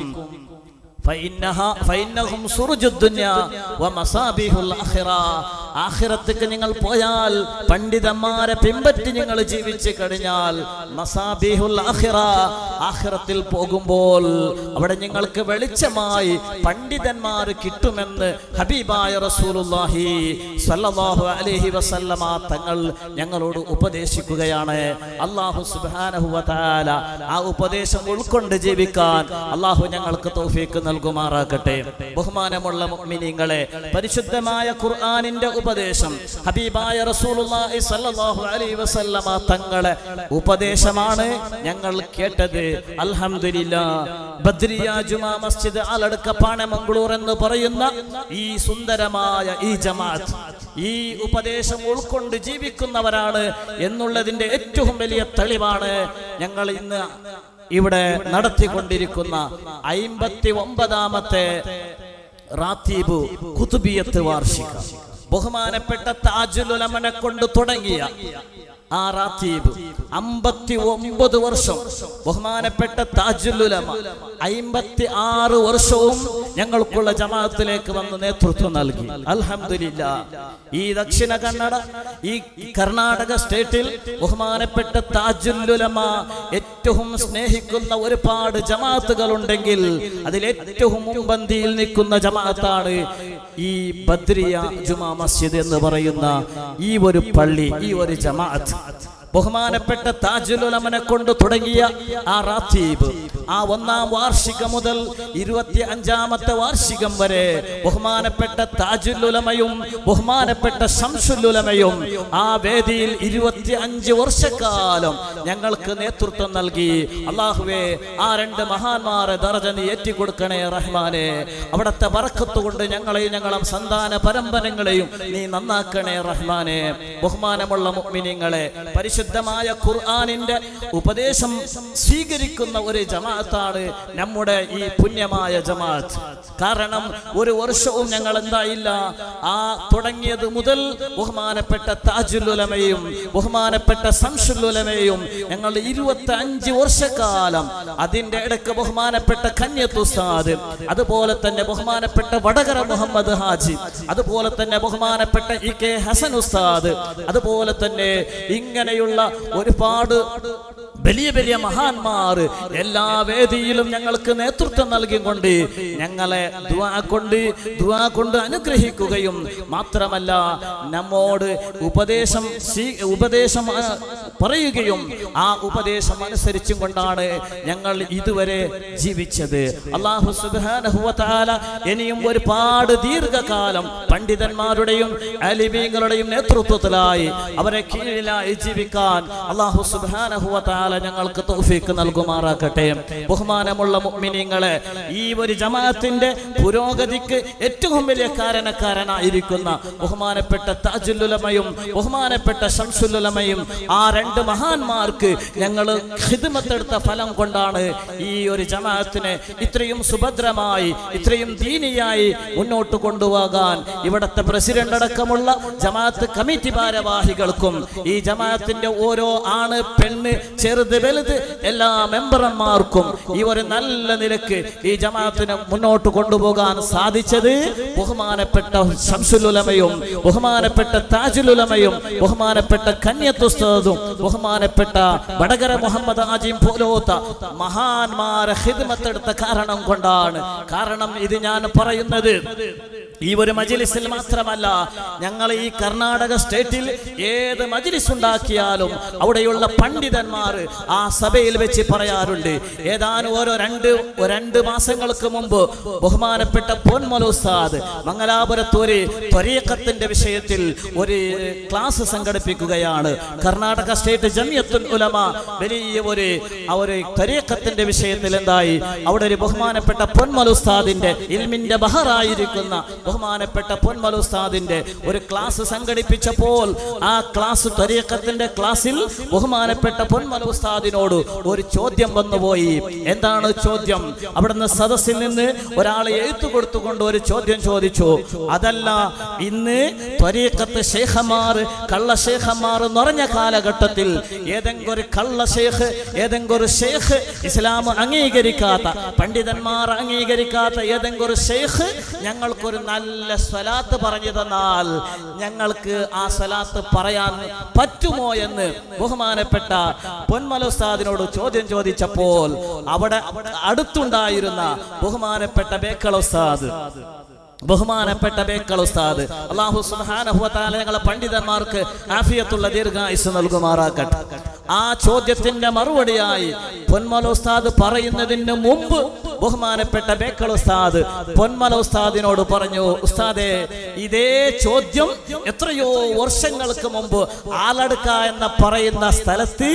فإنها فإنهم سرج الدنيا ومصابيح الآخرة ആഖിറത്തേക്ക് നിങ്ങൾ പോയാൽ പണ്ഡിതന്മാരെ പിൻപറ്റി നിങ്ങൾ ജീവിച്ചു കഴിഞ്ഞാൽ മസാബിഹുൽ ആഖിറ ആഖിറത്തിൽ പോകുമ്പോൾ അവിടെ നിങ്ങൾക്ക് വെളിച്ചമായി പണ്ഡിതന്മാർ കിട്ടുമെന്ന് ഹബീബായ റസൂലുള്ളാഹി സ്വല്ലല്ലാഹു അലൈഹി വസല്ലമ തങ്ങൾ ഞങ്ങളോട് ഉപദേശിക്കുകയാണ് അല്ലാഹു സുബ്ഹാനഹു വ തആല ആ ഉപദേശം ഉൾക്കൊണ്ട് ജീവിക്കാൻ അല്ലാഹു ഞങ്ങൾക്ക് തൗഫീക്ക് നൽകുമാറാകട്ടെ ബഹുമാനമുള്ള മുഅ്മിനീങ്ങളെ പരിശുദ്ധമായ ഖുർആനിന്റെ ഉപദേശം ഹബീബായ റസൂലുള്ളാഹി സ്വല്ലല്ലാഹു അലൈഹി വസല്ലമ തങ്ങളെ ഉപദേശമാണ് ഞങ്ങൾ കേട്ടത് അൽഹംദുലില്ലാ ബദ്രിയ ജുമാ മസ്ജിദ് ആലടുക്ക പാണമംഗളൂർ എന്ന് പറയുന്ന ഈ സുന്ദരമായ ഈ ജമാഅത്ത് ഈ ഉപദേശം ഉൾക്കൊണ്ട് ജീവിക്കുന്നവരാണ് എന്നുള്ളതിന്റെ ഏറ്റവും വലിയ തെളിവാണ് ഞങ്ങൾ ഇന്ന് ഇവിടെ നടത്തിക്കൊണ്ടിരിക്കുന്ന അയിമ്പത്തി ഒമ്പതാമത്തെ റാത്തീബ് കുതുബിയത്ത് വാർഷിക ബഹുമാനപ്പെട്ട താജുലുലമനെ കൊണ്ട് തുടങ്ങിയ ആ റാത്തീബ് അമ്പത്തി ഒമ്പത് വർഷം ബഹുമാനപ്പെട്ട താജുലുലമ അയിമ്പത്തി ആറ് വർഷവും ഞങ്ങൾക്കുള്ള ജമാഅത്തിലേക്ക് വന്ന് നേതൃത്വം നൽകി അൽഹംദുലില്ല ഈ ദക്ഷിണ കന്നഡ ഈ കർണാടക സ്റ്റേറ്റിൽ ബഹുമാനപ്പെട്ട താജുല്ലുലമ ഏറ്റവും സ്നേഹിക്കുന്ന ഒരുപാട് ജമാഅത്തുകൾ ഉണ്ടെങ്കിൽ അതിൽ ഏറ്റവും മുമ്പന്തിയിൽ നിൽക്കുന്ന ജമാഅത്താണ് ഈ ബദ്രിയ ജുമാ മസ്ജിദ് എന്ന് പറയുന്ന ഈ ഒരു പള്ളി ഈ ഒരു ജമാഅത്ത് ബഹുമാനപ്പെട്ട താജുലുലമനെ കൊണ്ട് തുടങ്ങിയ ആ റാത്തീബ് ആ ഒന്നാം വാർഷികം മുതൽ ഇരുപത്തി അഞ്ചാമത്തെ വാർഷികം വരെ ബഹുമാനപ്പെട്ട താജുലുലമയും ബഹുമാനപ്പെട്ട ശംസുലുലമയും ആ വേദിയിൽ ഇരുപത്തി അഞ്ച് വർഷക്കാലം ഞങ്ങൾക്ക് നേതൃത്വം നൽകി അള്ളാഹുവേ ആ രണ്ട് മഹാന്മാരെ ദർജ നീ ഏറ്റിക്കൊടുക്കണേ റഹ്മാനെ അവിടത്തെ വറക്കത്ത് കൊണ്ട് ഞങ്ങളെയും ഞങ്ങളെ സന്താന പരമ്പരങ്ങളെയും നീ നന്നാക്കണേ റഹ്മാനെ ബഹുമാനമുള്ള മുഅ്മിനീങ്ങളെ പരിശുദ്ധമായ ഖുർആനിന്റെ ഉപദേശം സ്വീകരിക്കുന്ന ഒരു ജമാഅത്താണ് നമ്മുടെ ഈ പുണ്യമായ ജമാഅത്ത് കാരണം ഒരു വർഷവും ഞങ്ങൾ എന്തായില്ല ആ തുടങ്ങിയത് മുതൽ ബഹുമാനപ്പെട്ട താജുലുലമയും ബഹുമാനപ്പെട്ട സംഷുലുലമയും ഞങ്ങൾ ഇരുപത്തി അഞ്ച് വർഷക്കാലം അതിന്റെ ഇടയ്ക്ക് ബഹുമാനപ്പെട്ട കന്യത്തുസാദ് അതുപോലെ തന്നെ ബഹുമാനപ്പെട്ട വടകര മുഹമ്മദ് ഹാജി അതുപോലെ തന്നെ ബഹുമാനപ്പെട്ട ഇ കെ ഹസൻ ഉസ്താദ് അതുപോലെ തന്നെ ഇങ്ങനെയുള്ള ഒരുപാട് വലിയ വലിയ മഹാന്മാർ എല്ലാ വേദിയിലും ഞങ്ങൾക്ക് നേതൃത്വം നൽകിക്കൊണ്ട് ഞങ്ങളെ ദുആ കൊണ്ട് ദുആ കൊണ്ട് അനുഗ്രഹിക്കുകയും മാത്രമല്ല നമ്മോട് ഉപദേശം സ്വീ- ഉപദേശം ആ, പറയുകയും ആ ഉപദേശം അനുസരിച്ചും കൊണ്ടാണ് ഞങ്ങൾ ഇതുവരെ ജീവിച്ചത് അള്ളാഹു സുബ്ഹാനഹു വ തആല ഇനിയും ഒരുപാട് ദീർഘകാലം പണ്ഡിതന്മാരുടെയും അലിമീങ്ങളുടെയും നേതൃത്വത്തിലായി അവരെ കീഴിലായി ജീവിക്കാൻ അള്ളാഹു സുബ്ഹാനഹു വ തആല ഞങ്ങൾക്ക് തൗഫീക്ക് നൽകുമാറാകട്ടെ ബഹുമാനമുള്ള മുഅ്മിനീങ്ങളെ ഈ ഒരു ജമാഅത്തിന്റെ പുരോഗതിക്ക് ഏറ്റവും വലിയ കാരണക്കാരനായിരിക്കുന്ന ബഹുമാനപ്പെട്ട താജുലുലമയും ബഹുമാനപ്പെട്ട ശംസുലുലമയും ആ രണ്ട് മഹാന്മാർക്ക് ഞങ്ങൾ ഹിദ്മത്തെടുത്ത ഫലം കൊണ്ടാണ് ഈ ഒരു ജമാഅത്തിനെ ഇത്രയും സുഭദ്രമായി ഇത്രയും ദീനിയായി മുന്നോട്ട് കൊണ്ടുപോകാൻ ഇവിടത്തെ പ്രസിഡന്റ് അടക്കമുള്ള ജമാഅത്ത് കമ്മിറ്റി ഭാരവാഹികൾക്കും ഈ ജമാഅത്തിന്റെ ഓരോ ആണ് പെണ്ണ് ചെറുത് വലുത് എല്ലാ മെമ്പർമാർക്കും ഈ ഒരു നല്ല നിലക്ക് ഈ ജമാഅത്തിനെ മുന്നോട്ട് കൊണ്ടുപോകാൻ സാധിച്ചത് ബഹുമാനപ്പെട്ട ശംസുലുലമയും ബഹുമാനപ്പെട്ട താജുലുലമയും ബഹുമാനപ്പെട്ട കന്യത്തുസ്തതും ബഹുമാനപ്പെട്ട വടകര മുഹമ്മദ് ആജിം പോലോത്ത മഹാന്മാരെ ഹിദ്മത്തെടുത്ത കാരണം കൊണ്ടാണ് കാരണം ഇത് ഞാൻ പറയുന്നത് ഈ ഒരു മജിലിസിൽ മാത്രമല്ല ഞങ്ങൾ ഈ കർണാടക സ്റ്റേറ്റിൽ ഏത് മജിലിസ് ഉണ്ടാക്കിയാലും അവിടെയുള്ള പണ്ഡിതന്മാർ ആ സഭയിൽ വെച്ച് പറയാറുണ്ട് ഏതാനും ഓരോ രണ്ട് രണ്ട് മാസങ്ങൾക്ക് മുമ്പ് ബഹുമാനപ്പെട്ട പൊന്മലുസാദ് മംഗലാപുരത്തൂര് ത്വരീഖത്തിന്റെ വിഷയത്തിൽ ഒരു ക്ലാസ് സംഘടിപ്പിക്കുകയാണ് കർണാടക സ്റ്റേറ്റ് ജമിയത്തുൽ ഉലമ വലിയ ഒരു ആ ഒരു ത്വരീഖത്തിന്റെ വിഷയത്തിൽ എന്തായി അവിടെ ഒരു ബഹുമാനപ്പെട്ട പൊന്മലുസ്താദിന്റെ ഇൽമിന്റെ ബഹറായിരിക്കുന്ന ബഹുമാനപ്പെട്ട പൊന്മല ഉസ്താദിന്റെ ഒരു ക്ലാസ് സംഘടിപ്പിച്ചപ്പോൾ ആ ക്ലാസ് ത്വരീഖത്തിന്റെ ക്ലാസ്സിൽ ബഹുമാനപ്പെട്ട പൊന്മല ഉസ്താദിനോട് ഒരു ചോദ്യം വന്നുപോയി എന്താണ് ചോദ്യം അവിടുന്ന് സദസ്സിൽ നിന്ന് ഒരാളെ എഴുത്തു കൊടുത്തുകൊണ്ട് ഒരു ചോദ്യം ചോദിച്ചു അതല്ല ഇന്ന് ത്വരീഖത്ത് ഷേഖമാർ കള്ള ഷേഖമാർ നിറഞ്ഞ കാലഘട്ടത്തിൽ ഏതെങ്കിലും ഒരു കള്ള ഷേഖ് ഏതെങ്കിലും ഒരു ഷേഖ് ഇസ്ലാം അംഗീകരിക്കാത്ത പണ്ഡിതന്മാർ അംഗീകരിക്കാത്ത ഏതെങ്കിലും ഒരു ഷേഖ് ഞങ്ങൾക്കൊരു നല്ല സ്വലാത്ത് പറഞ്ഞു തന്നാൽ ഞങ്ങൾക്ക് ആ സ്വലാത്ത് പറയാൻ പറ്റുമോ എന്ന് ബഹുമാനപ്പെട്ട പൊന്മല ഉസ്താദിനോട് ചോദ്യം ചോദിച്ചപ്പോൾ അവിടെ അടുത്തുണ്ടായിരുന്ന ബഹുമാനപ്പെട്ട ബേക്കള ഉസ്താദ് ബഹുമാനപ്പെട്ട ബേക്കൾ ഉസ്താദ് അള്ളാഹു സുബ്ഹാനഹു വ തആല ഞങ്ങളെ പണ്ഡിതന്മാർക്ക് ആഫിയത്തുള്ള ദീർഘായുസ് നൽകുമാറാക്കട്ടെ ആ ചോദ്യത്തിന്റെ മറുപടിയായി പൊന്മല ഉസ്താദ് പറയുന്നതിന് മുമ്പ് ബഹുമാനപ്പെട്ട ബേക്കൾ ഉസ്താദ് പൊന്മല ഉസ്താദിനോട് പറഞ്ഞു ഉസ്താദെ ഇതേ ചോദ്യം എത്രയോ വർഷങ്ങൾക്ക് മുമ്പ് ആലടുക്ക എന്ന പറയുന്ന സ്ഥലത്ത്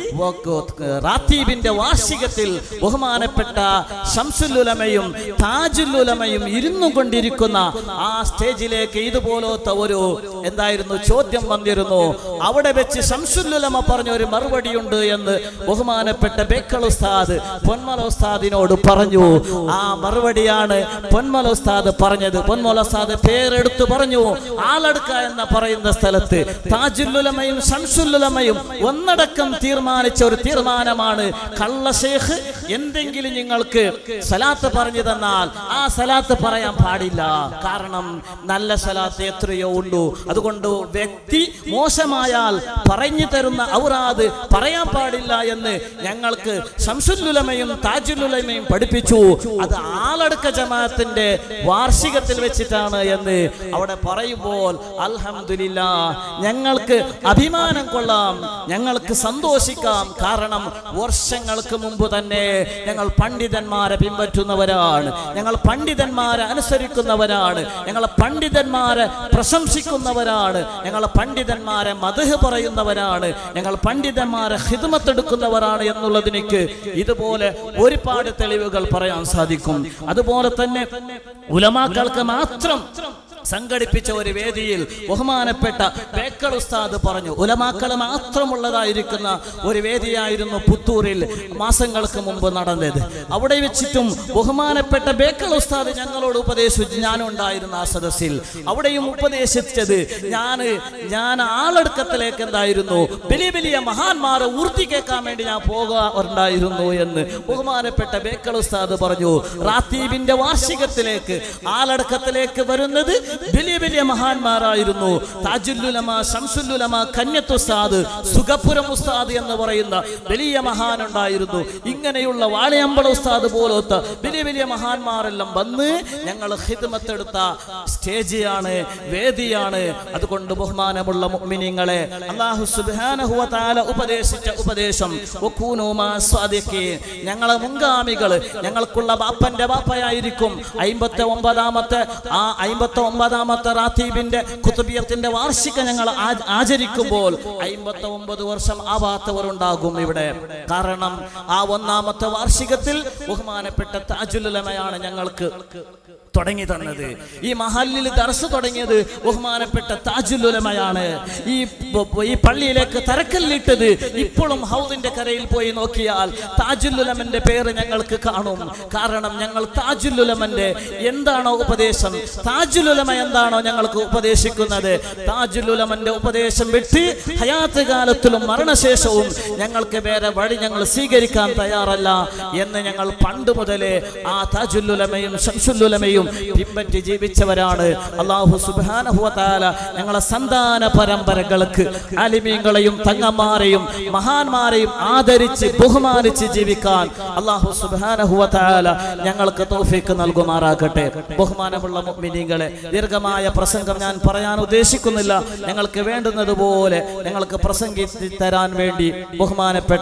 റാത്തീബിന്റെ വാർഷികത്തിൽ ബഹുമാനപ്പെട്ട ഷംസുല്ലുലമയും താജുല്ലുലമയും ഇരുന്നു കൊണ്ടിരിക്കുന്ന ആ സ്റ്റേജിലേക്ക് ഇതുപോലത്തെ ഒരു എന്തായിരുന്നു ചോദ്യം വന്നിരുന്നു അവിടെ വെച്ച് ഷംസുല്ലുലമ പറഞ്ഞ ഒരു മറുപടിയുണ്ട് എന്ന് ബഹുമാനപ്പെട്ട ബേക്കൾ ഉസ്താദ് പൊന്മല ഉസ്താദിനോട് പറഞ്ഞു ആ മറുപടിയാണ് പൊന്മല ഉസ്താദ് പറഞ്ഞത് പൊന്മല ഉസ്താദ് പേരെടുത്ത് പറഞ്ഞു ആളടുക്ക എന്ന പറയുന്ന സ്ഥലത്ത് താജുല്ലുലമയും ഷംസുല്ലുലമയും ഒന്നടക്കം തീർമാനിച്ച ഒരു തീർമാനമാണ് കള്ള ഷേഖ് എന്തെങ്കിലും നിങ്ങൾക്ക് സലാത്ത് പറഞ്ഞു തന്നാൽ ആ സലാത്ത് പറയാൻ പാടില്ല കാരണം നല്ല സലാത്ത് എത്രയോ ഉള്ളൂ അതുകൊണ്ട് വ്യക്തി മോശമായാൽ പറഞ്ഞു തരുന്ന ഔറാദ് പറയാൻ പാടില്ല എന്ന് ഞങ്ങൾക്ക് ഷംസുല്ലുലമയും താജുല്ലുലമയും പഠിപ്പിച്ചു അത് ആളടുക്ക ജമാഅത്തിന്റെ വാർഷികത്തിൽ വെച്ചിട്ടാണ് എന്ന് അവിടെ പറയുമ്പോൾ അൽഹംദുലില്ല ഞങ്ങൾക്ക് അഭിമാനം കൊള്ളാം ഞങ്ങൾക്ക് സന്തോഷിക്കാം കാരണം വർഷങ്ങൾക്ക് മുമ്പ് തന്നെ ഞങ്ങൾ പണ്ഡിതന്മാരെ പിൻപറ്റുന്നവരാണ് ഞങ്ങൾ പണ്ഡിതന്മാരെ അനുസരിക്കുന്നവരാണ് ഞങ്ങളെ പണ്ഡിതന്മാരെ പ്രശംസിക്കുന്നവരാണ് ഞങ്ങളെ പണ്ഡിതന്മാരെ മതഹ് പറയുന്നവരാണ് ഞങ്ങൾ പണ്ഡിതന്മാരെ ഹിദ്മത്തെടുക്കുന്നവരാണ് എന്നുള്ളതിനേക്ക് ഇതുപോലെ ഒരുപാട് തെളിവുകൾ പറയാൻ സാധിക്കും അതുപോലെ തന്നെ ഉലമാക്കൾക്ക് മാത്രം സംഘടിപ്പിച്ച ഒരു വേദിയിൽ ബഹുമാനപ്പെട്ട ബേക്കർ ഉസ്താദ് പറഞ്ഞു ഉലമാക്കൾ മാത്രമുള്ളതായിരിക്കുന്ന ഒരു വേദിയായിരുന്നു പുത്തൂരിൽ മാസങ്ങൾക്ക് മുമ്പ് നടന്നത് അവിടെ വെച്ചിട്ടും ബഹുമാനപ്പെട്ട ബേക്കർ ഉസ്താദ് ഞങ്ങളോട് ഉപദേശിച്ചു ഞാനുണ്ടായിരുന്ന ആ സദസ്സിൽ അവിടെയും ഉപദേശിച്ചത് ഞാൻ ഞാൻ ആളെടുക്കത്തിലേക്ക് എന്തായിരുന്നു വലിയ വലിയ മഹാന്മാരെ ഊർത്തി കേൾക്കാൻ വേണ്ടി ഞാൻ പോകാറുണ്ടായിരുന്നു എന്ന് ബഹുമാനപ്പെട്ട ബേക്കർ ഉസ്താദ് പറഞ്ഞു റാത്തീബിന്റെ വാർഷികത്തിലേക്ക് ആളടക്കത്തിലേക്ക് വരുന്നത് വലിയ വലിയ മഹാന്മാരായിരുന്നു താജുല്ലുലമ ഷംസുല്ലുലമ കന്യത്ത് ഉസ്താദ് സുഖപുരം ഉസ്താദ് എന്ന് പറയുന്ന വലിയ മഹാനുണ്ടായിരുന്നു ഇങ്ങനെയുള്ള വാളയമ്പള ഉസ്താദ് പോലത്തെ വലിയ വലിയ മഹാന്മാരെല്ലാം വന്ന് ഞങ്ങൾ ഹിദ്മത്തെടുത്ത സ്റ്റേജിയാണ് വേദിയാണ് അതുകൊണ്ട് ബഹുമാനമുള്ള മുഅ്മിനീങ്ങളെ അല്ലാഹു സുബ്ഹാനഹു വ തആല ഉപദേശിച്ച ഉപദേശം വകൂനൂ മാ സ്വാദിഖീൻ ഞങ്ങളെ മുൻഗാമികൾ ഞങ്ങൾക്കുള്ള ബാപ്പന്റെ ബാപ്പയായിരിക്കും അയിമ്പത്തി ഒമ്പതാമത്തെ ആ അയിമ്പത്തി ഒമ്പതാമത്തെ റാത്തീബിന്റെ കുത്തുബിയത്തിന്റെ വാർഷിക ഞങ്ങൾ ആ- ആചരിക്കുമ്പോൾ അയിമ്പത്തി ഒമ്പത് വർഷം ആവാത്തവരുണ്ടാകും ഇവിടെ കാരണം ആ ഒന്നാമത്തെ വാർഷികത്തിൽ ബഹുമാനപ്പെട്ട താജുലുലമയാണ് ഞങ്ങൾക്ക് തുടങ്ങി തന്നത് ഈ മഹല്ലിൽ ദർസ് തുടങ്ങിയത് ബഹുമാനപ്പെട്ട താജുലുലമയാണ് ഈ പ- ഈ പള്ളിയിലേക്ക് തരക്കല്ലിട്ടത് ഇപ്പോഴും ഹൗദിന്റെ കരയിൽ പോയി നോക്കിയാൽ താജുലുലമന്റെ പേര് ഞങ്ങൾക്ക് കാണും കാരണം ഞങ്ങൾ താജുലുലമന്റെ എന്താണോ ഉപദേശം താജുലുലമ എന്താണോ ഞങ്ങൾക്ക് ഉപദേശിക്കുന്നത് താജുലുലമന്റെ ഉപദേശം വിട്ട് ഹയാത്ത് കാലത്തിലും മരണശേഷവും ഞങ്ങൾക്ക് വേറെ വഴി ഞങ്ങൾ സ്വീകരിക്കാൻ തയ്യാറല്ല എന്ന് ഞങ്ങൾ പണ്ട് മുതലേ ആ താജുല്ലുലമയും ഷംസുല്ലുലമയും പിൻപറ്റി ജീവിച്ചവരാണ് അള്ളാഹു സുബാനഹുവത്താല ഞങ്ങളെ സന്താന പരമ്പരകൾക്ക് അലിമീങ്ങളെയും തങ്ങന്മാരെയും മഹാന്മാരെയും ആദരിച്ച് ബഹുമാനിച്ച് ജീവിക്കാൻ അള്ളാഹു സുബാനഹുവത്താല ഞങ്ങൾക്ക് തോഫിക്ക് നൽകുമാറാകട്ടെ ബഹുമാനമുള്ള മുഅ്മിനീങ്ങളെ ദീർഘമായ പ്രസംഗം ഞാൻ പറയാൻ ഉദ്ദേശിക്കുന്നില്ല ഞങ്ങൾക്ക് വേണ്ടുന്നത് പോലെ ഞങ്ങൾക്ക് പ്രസംഗിച്ച് തരാൻ വേണ്ടി ബഹുമാനപ്പെട്ട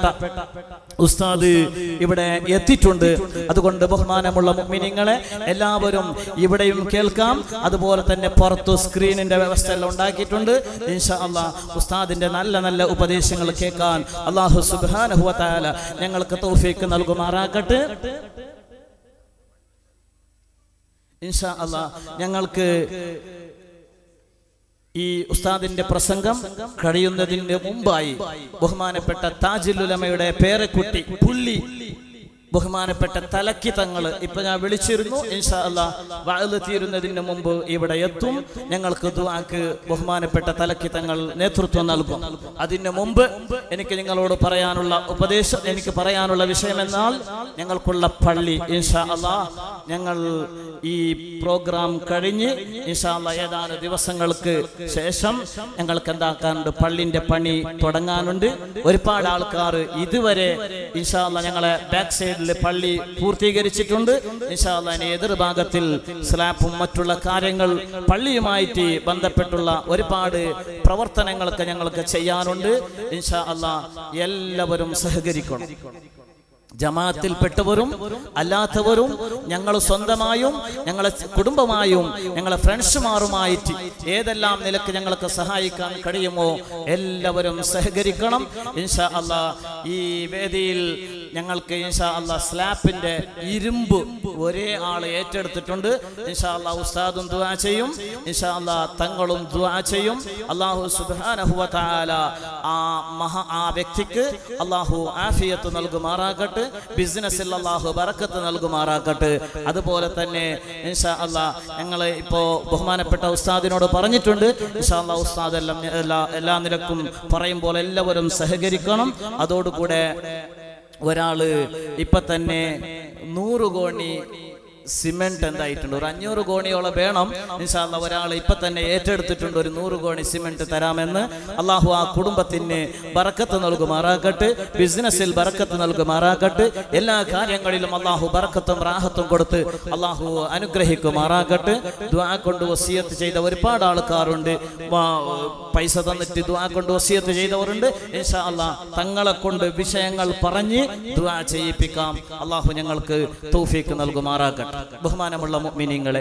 ഉസ്താദ് ഇവിടെ എത്തിയിട്ടുണ്ട് അതുകൊണ്ട് ബഹുമാനമുള്ള മുഅ്മിനീങ്ങളെ എല്ലാവരും ഇവിടെയും കേൾക്കാം അതുപോലെ തന്നെ പുറത്തു സ്ക്രീനിന്റെ വ്യവസ്ഥ എല്ലാം ഉണ്ടാക്കിയിട്ടുണ്ട് ഇൻഷാ അള്ളാ ഉസ്താദിന്റെ നല്ല നല്ല ഉപദേശങ്ങൾ കേൾക്കാൻ അള്ളാഹു സുബ്ഹാനഹു വ തആല ഞങ്ങൾക്ക് തൗഫീക്ക് നൽകുമാറാകട്ടെ ഇൻഷാ അല്ലാ ഞങ്ങൾക്ക് ഈ ഉസ്താദിന്റെ പ്രസംഗം കഴിയുന്നതിന് മുമ്പായി ബഹുമാനപ്പെട്ട താജുലുലമയുടെ പേരക്കുട്ടി പുള്ളി ബഹുമാനപ്പെട്ട തലക്കി തങ്ങള് ഇപ്പൊ ഞാൻ വിളിച്ചിരുന്നു ഇൻഷാ അല്ലാ വഅല് തീരുന്നതിന് മുമ്പ് ഇവിടെ എത്തും ഞങ്ങൾക്ക് ദുആക്ക് ബഹുമാനപ്പെട്ട തലക്കി തങ്ങൾ നേതൃത്വം നൽകും അതിന് മുമ്പ് എനിക്ക് നിങ്ങളോട് പറയാനുള്ള ഉപദേശം എനിക്ക് പറയാനുള്ള വിഷയം എന്നാൽ ഞങ്ങൾക്കുള്ള പള്ളി ഇൻഷാ അല്ലാ ഞങ്ങൾ ഈ പ്രോഗ്രാം കഴിഞ്ഞ് ഇൻഷാ അല്ലാ ഏതാനും ദിവസങ്ങൾക്ക് ശേഷം ഞങ്ങൾക്ക് എന്താക്കാനുണ്ട് പള്ളിന്റെ പണി തുടങ്ങാനുണ്ട് ഒരുപാട് ആൾക്കാർ ഇതുവരെ ഇൻഷാ അല്ലാ ഞങ്ങളെ ബാക്ക് സൈഡിൽ പള്ളി പൂർത്തീകരിച്ചിട്ടുണ്ട് ഇൻഷാ അല്ലാ ഇനി എതിർഭാഗത്തിൽ സ്ലാപ്പും മറ്റുള്ള കാര്യങ്ങൾ പള്ളിയുമായിട്ട് ബന്ധപ്പെട്ടുള്ള ഒരുപാട് പ്രവർത്തനങ്ങളൊക്കെ ഞങ്ങൾക്ക് ചെയ്യാനുണ്ട് ഇൻഷാ അല്ലാ എല്ലാവരും സഹകരിക്കണം ജമാഅത്തിൽപ്പെട്ടവരും അല്ലാത്തവരും ഞങ്ങൾ സ്വന്തമായും ഞങ്ങളെ കുടുംബമായും ഞങ്ങളെ ഫ്രണ്ട്സുമാരുമായിട്ട് ഏതെല്ലാം നിലക്ക് ഞങ്ങൾക്ക് സഹായിക്കാൻ കഴിയുമോ എല്ലാവരും സഹകരിക്കണം ഇൻഷാ അല്ലാ ഈ വേദിയിൽ ഞങ്ങൾക്ക് ഇൻഷാ അല്ലാ സ്ലാപ്പിന്റെ ഇരുമ്പ് ഒരേ ആൾ ഏറ്റെടുത്തിട്ടുണ്ട് ഇൻഷാ അല്ലാ ഉസ്താദും ദുആ ചെയ്യും ഇൻഷാ അല്ലാ തങ്ങളും ദുആ ചെയ്യും അല്ലാഹു സുബ്ഹാനഹു വ തആല ആ മഹാ ആ വ്യക്തിക്ക് അല്ലാഹു ആഫിയത്ത് നൽകുമാറാകട്ടെ ബിസിനസ്സിൽ അല്ലാഹു ബറക്കത്ത് നൽകുമാറാകട്ടെ അതുപോലെ തന്നെ ഇൻഷാ അല്ലാ ഞങ്ങൾ ഇപ്പോ ബഹുമാനപ്പെട്ട ഉസ്താദിനോട് പറഞ്ഞിട്ടുണ്ട് ഇൻഷാ അല്ലാ ഉസ്താദ് എല്ലാം എല്ലാ എല്ലാ നിലക്കും പറയുമ്പോൾ എല്ലാവരും സഹകരിക്കണം അതോടുകൂടെ ഒരാള് ഇപ്പൊ തന്നെ നൂറ് കോണി സിമെന്റ് എന്തായിട്ടുണ്ട് ഒരു അഞ്ഞൂറ് കോണിയോളം വേണം ഇൻഷാല്ല ഒരാൾ ഇപ്പൊ തന്നെ ഏറ്റെടുത്തിട്ടുണ്ട് ഒരു നൂറ് കോണി സിമെന്റ് തരാമെന്ന് അള്ളാഹു ആ കുടുംബത്തിന് ബറക്കത്ത് നൽകുമാറാകട്ടെ ബിസിനസ്സിൽ ബറക്കത്ത് നൽകുമാറാകട്ടെ എല്ലാ കാര്യങ്ങളിലും അള്ളാഹു ബറക്കത്തും റാഹത്തും കൊടുത്ത് അള്ളാഹു അനുഗ്രഹിക്കുമാറാകട്ടെ ദ്വാ കൊണ്ട് വസിയത്ത് ചെയ്ത ഒരുപാട് ആൾക്കാരുണ്ട് വാ- പൈസ തന്നിട്ട് ദ്വാ കൊണ്ട് വസിയത്ത് ചെയ്തവരുണ്ട് ഇൻഷാ അല്ലാ തങ്ങളെ കൊണ്ട് വിഷയങ്ങൾ പറഞ്ഞ് ദ്വാ ചെയ്യിപ്പിക്കാം അള്ളാഹു ഞങ്ങൾക്ക് തൗഫീക്ക് നൽകുമാറാകട്ടെ ബഹുമാനമുള്ള മുഅ്മിനീങ്ങളെ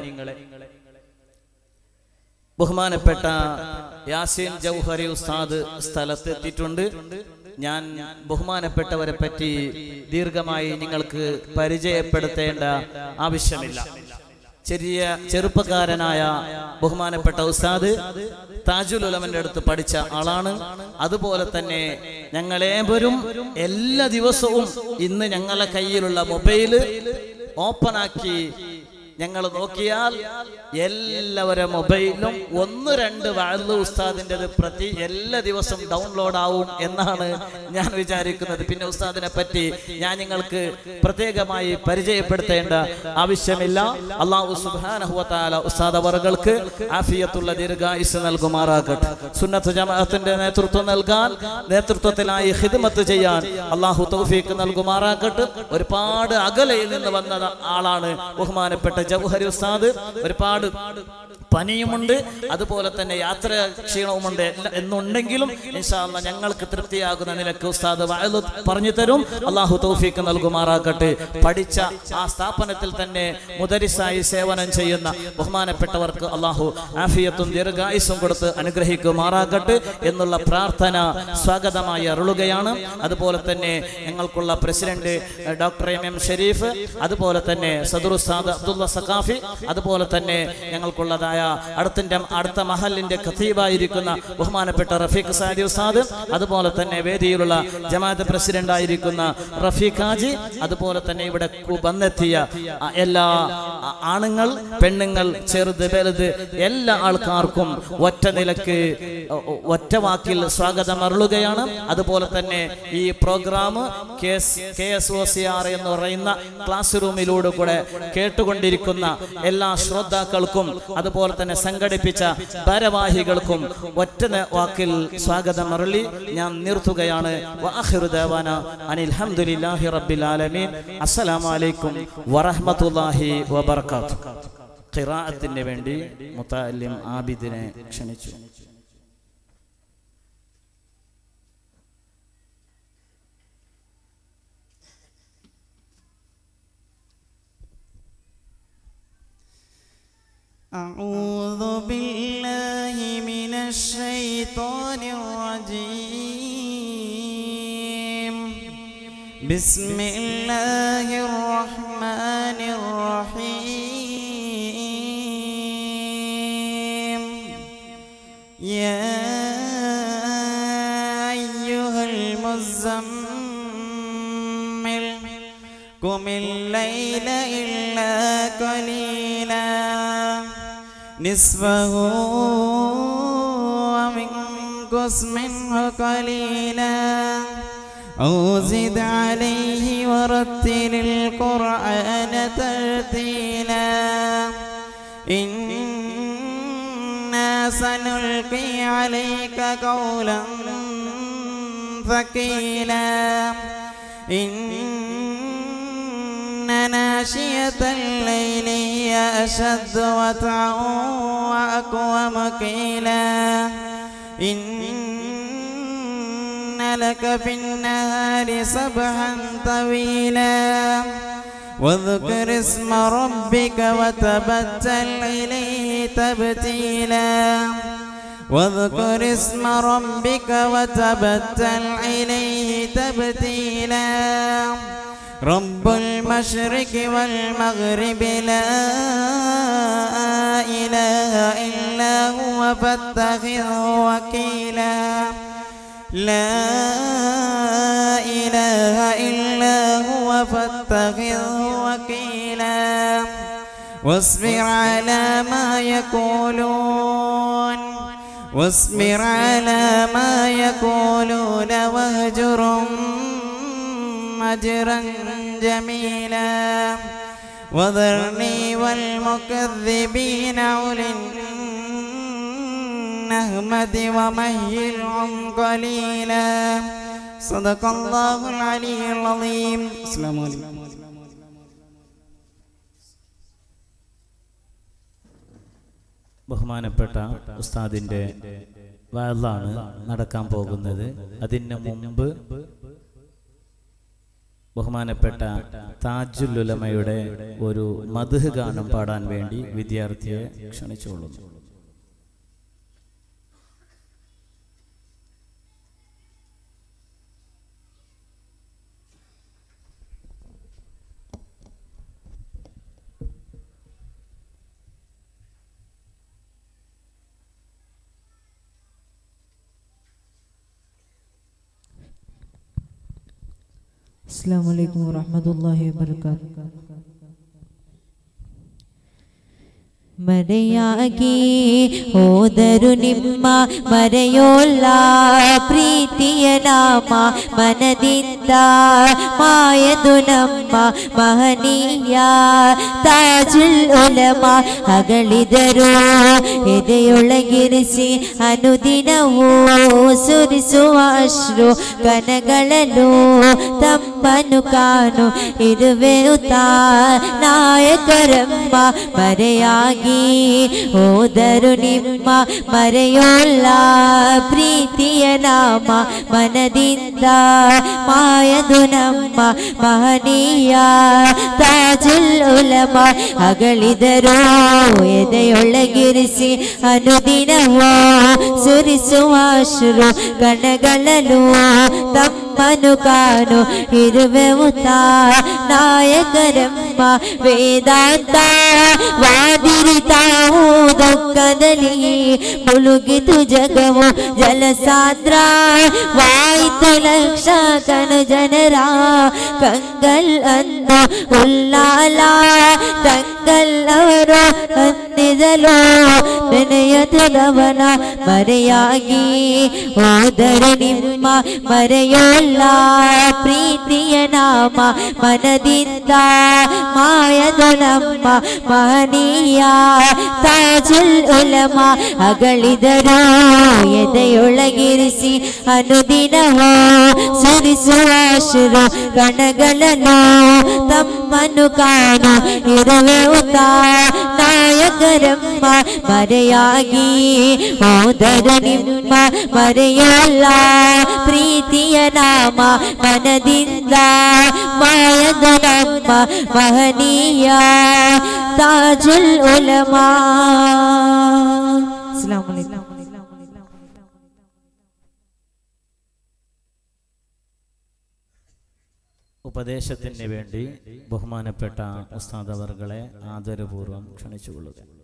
ബഹുമാനപ്പെട്ട യാസീൻ ജൗഹരി ഉസ്താദ് സ്ഥലത്ത് എത്തിയിട്ടുണ്ട് ഞാൻ ബഹുമാനപ്പെട്ടവരെ പറ്റി ദീർഘമായി നിങ്ങൾക്ക് പരിചയപ്പെടുത്തേണ്ട ആവശ്യമില്ല ചെറിയ ചെറുപ്പക്കാരനായ ബഹുമാനപ്പെട്ട ഉസ്താദ് താജുൽ ഉലമന്റെ അടുത്ത് പഠിച്ച ആളാണ് അതുപോലെ തന്നെ ഞങ്ങളേവരും എല്ലാ ദിവസവും ഇന്ന് ഞങ്ങളെ കയ്യിലുള്ള മൊബൈല് ഓപ്പണാക്കി ഞങ്ങൾ നോക്കിയാൽ എല്ലാവരുടെ മൊബൈലും ഒന്ന് രണ്ട് വാഴു ഉസ്താദിൻ്റെത് പ്രതി എല്ലാ ദിവസം ഡൗൺലോഡ് ആവും എന്നാണ് ഞാൻ വിചാരിക്കുന്നത് പിന്നെ ഉസ്താദിനെ പറ്റി ഞാൻ നിങ്ങൾക്ക് പ്രത്യേകമായി പരിചയപ്പെടുത്തേണ്ട ആവശ്യമില്ല അള്ളാഹു സുബാനഹുവത്താല ഉസ്താദ് അവറുകൾക്ക് ആഫിയത്തുള്ള ദീർഘായുസ് നൽകുമാറാകട്ടെ സുന്നത്ത് ജമാഅത്തിന്റെ നേതൃത്വം നൽകാൻ നേതൃത്വത്തിനായി ഹിദ്മത്ത് ചെയ്യാൻ അള്ളാഹു തൗഫീക്ക് നൽകുമാറാകട്ടെ ഒരുപാട് അകലയിൽ നിന്ന് വന്ന ആളാണ് ബഹുമാനപ്പെട്ട ജൗഹരി ഉസ്താദ് ഒരുപാട് പനിയുമുണ്ട് അതുപോലെ തന്നെ യാത്ര ക്ഷീണവുമുണ്ട് എല്ലാ- എന്നുണ്ടെങ്കിലും ഇൻഷാ അല്ലാ ഞങ്ങൾക്ക് തൃപ്തിയാകുന്ന നിലക്ക് ഉസ്താദ് വഅദ് പറഞ്ഞു തരും അള്ളാഹു തൗഫീക്ക് നൽകുമാറാകട്ടെ പഠിച്ച ആ സ്ഥാപനത്തിൽ തന്നെ മുദരിസായി സേവനം ചെയ്യുന്ന ബഹുമാനപ്പെട്ടവർക്ക് അള്ളാഹു ആഫിയത്തും ദീർഘായുസും കൊടുത്ത് അനുഗ്രഹിക്കുമാറാകട്ടെ എന്നുള്ള പ്രാർത്ഥന സ്വാഗതമായി അരുളുകയാണ് അതുപോലെ തന്നെ ഞങ്ങൾക്കുള്ള പ്രസിഡന്റ് ഏഹ്, ഡോക്ടർ എം എം ഷെരീഫ് അതുപോലെ തന്നെ സദുർ ഉസ്താദ് അബ്ദുള്ള സഖാഫി അതുപോലെ തന്നെ ഞങ്ങൾക്കുള്ളതായ അടുത്തിന്റെ അടുത്ത മഹലിന്റെ ഖത്തീബായിരിക്കുന്ന ബഹുമാനപ്പെട്ട റഫീഖ് സാദി ഉസ്താദ് അതുപോലെ തന്നെ വേദിയിലുള്ള ജമാഅത്ത് പ്രസിഡന്റ് ആയിരിക്കുന്ന റഫീഖ് ഹാജി അതുപോലെ തന്നെ ഇവിടെ കു- വന്നെത്തിയ ആ, എല്ലാ ആ, ആണുങ്ങൾ പെണ്ണുങ്ങൾ ചെറുത് വലുത് എല്ലാ ആൾക്കാർക്കും ഒറ്റ നിലക്ക് ഒ- ഒ- ഒറ്റ വാക്കിൽ സ്വാഗതം അരുളുകയാണ് അതുപോലെ തന്നെ ഈ program K S O C R എന്ന് പറയുന്ന ക്ലാസ് റൂമിലൂടെ കൂടെ കേട്ടുകൊണ്ടിരിക്കുന്ന എല്ലാ ശ്രോതാക്കൾക്കും അതുപോലെ തന്നെ സംഘടിപ്പിച്ച ഭാരവാഹികൾക്കും ഒറ്റ ന- വാക്കിൽ സ്വാഗതം അരുളി ഞാൻ നിർത്തുകയാണ് വആഖിറു ദഅവാന അനിൽ ഹംദുലില്ലാഹി റബ്ബിൽ ആലമീൻ അസ്സലാമു അലൈക്കും വറഹ്മത്തുള്ളാഹി വബറകാതുഹു ഖിറാഅത്തിന് വേണ്ടി മുത്തഅല്ലിം ആബിദിനെ ക്ഷണിച്ചു أعوذ بالله من الشيطان الرجيم بسم الله الرحمن الرحيم يا أيها المزمل قم الليل إلا قليلا نصفه ومنقص منه قليلا أو زد عليه ورتل القرآن ترتيلا إنا سنلقي عليك قولا ثقيلا إن ناشية الليل هي أشد وطعا وأقوم قيلا إن لك في النهار سبحا طويلا واذكر اسم ربك وتبتل إليه تبتيلا واذكر اسم ربك وتبتل إليه تبتيلا رب المشرق والمغرب لا إله إلا هو فاتخذه وكيلا لا إله إلا هو فاتخذه وكيلا واصبر على ما يقولون واصبر على ما يقولون واهجرهم أجرا جميلا وذرني والمكذبين أولي النهمة ومهلهم قليلا صدق الله العلي العظيم السلام عليكم ബഹുമാനപ്പെട്ട ഉസ്താദിന്റെ വയലാണ് നടക്കാൻ പോകുന്നത് അതിന് മുമ്പ് ബഹുമാനപ്പെട്ട താജുൽ ഉലമയുടെ ഒരു മധുഹ് ഗാനം പാടാൻ വേണ്ടി വിദ്യാർത്ഥിയെ ക്ഷണിച്ചുകൊള്ളുന്നു السلام عليكم ورحمة الله وبركاته ಮರೆಯಾಗಿ ಹೋದರು ನಿಮ್ಮ ಮರೆಯೋಲ್ಲ ಪ್ರೀತಿಯ ನಾಮ ಮನದಿಂದ ಮಾಯದು ನಮ್ಮ ಮಹನೀಯ ತಾಜುಲ್ ಉಲಮ ಹಗಳಿದರು ಎದೆಯೊಳಗಿರಿಸಿ ಅನುದಿನವೂ ಸುರಿಸುವ ಅಶ್ರು ಕನಗಳಲು ತಮ್ಮನು ಕಾನು ಇರುವೆವು ತಾ ನಾಯಕರಮ್ಮ ಮರೆಯಾಗಿ ಹೋದರು ನಿಮ್ಮ ಮರೆಯೋಲ್ಲ ಪ್ರೀತಿಯ ನಾಮ ಮನದಿಂದ ಮಾಯದು ನಮ್ಮ ಮಹನೀಯ ತಾಜುಲ್ ಉಲಮ ಹಗಳಿದರು ಎದೆಯೊಳಗಿರಿಸಿ ಅನುದಿನವೋ ಸುರಿಸುವ ಶ್ರು ಕಣಗಳಲು ತಮ್ಮನು ಕಾನು ಇರುವೆವು ತಾ ನಾಯಕರಮ್ಮ ವೇದಾಂತ ವಾದಿರಿ ತಾವು ದುಃಖದಲ್ಲಿ ಮುಳುಗಿತು ಜಗವು ಜಲಸಾಂದ್ರ ವಾಯಿತು ಲಕ್ಷ ಕಣು ಜನರ ಕಂಗಲ್ ಅಂದು ಉಲ್ಲಾಲ ತಂಗಲ್ ಅವರು ಅಂದಿದಲು ನೆನೆಯದವನ ಮರೆಯಾಗಿ ಹೋದರು ನಿಮ್ಮ ಮರೆಯೋಲ್ಲ ಪ್ರೀತಿಯ ನಾಮ ಮನದಿಂದ ಮಾಯದು ನಮ್ಮ ಮಹನೀಯ ತಾಜುಲ್ ಉಲಮ ಅಗಳಿದರು ಎದೆಯೊಳಗಿರಿಸಿ ಅನುದಿನವೋ ಸುರಿಸುವ ಶುರು ಕಣಗಳನ್ನು ತಮ್ಮನ್ನು ಕಾಣು ಇರುವೆ ಉತ್ತ ನಾಯಕರಮ್ಮ ಮರೆಯಾಗಿ ಹೋದರು ನಿಮ್ಮ ಮರೆಯೋಲ್ಲ ಪ್ರೀತಿಯ ನಾಮ ಮನದಿಂದ ಮಾಯದು ನಮ್ಮ ಮಹನೀಯ ತಾಜುಲ್ ಉಲಮಾ ಅಸ್ಸಲಾಮು ಅಲೈಕುಂ ഉപദേശത്തിന് വേണ്ടി ബഹുമാനപ്പെട്ട ഉസ്താദ് അവർകളെ ആദരപൂർവ്വം ക്ഷണിച്ചുകൊള്ളുക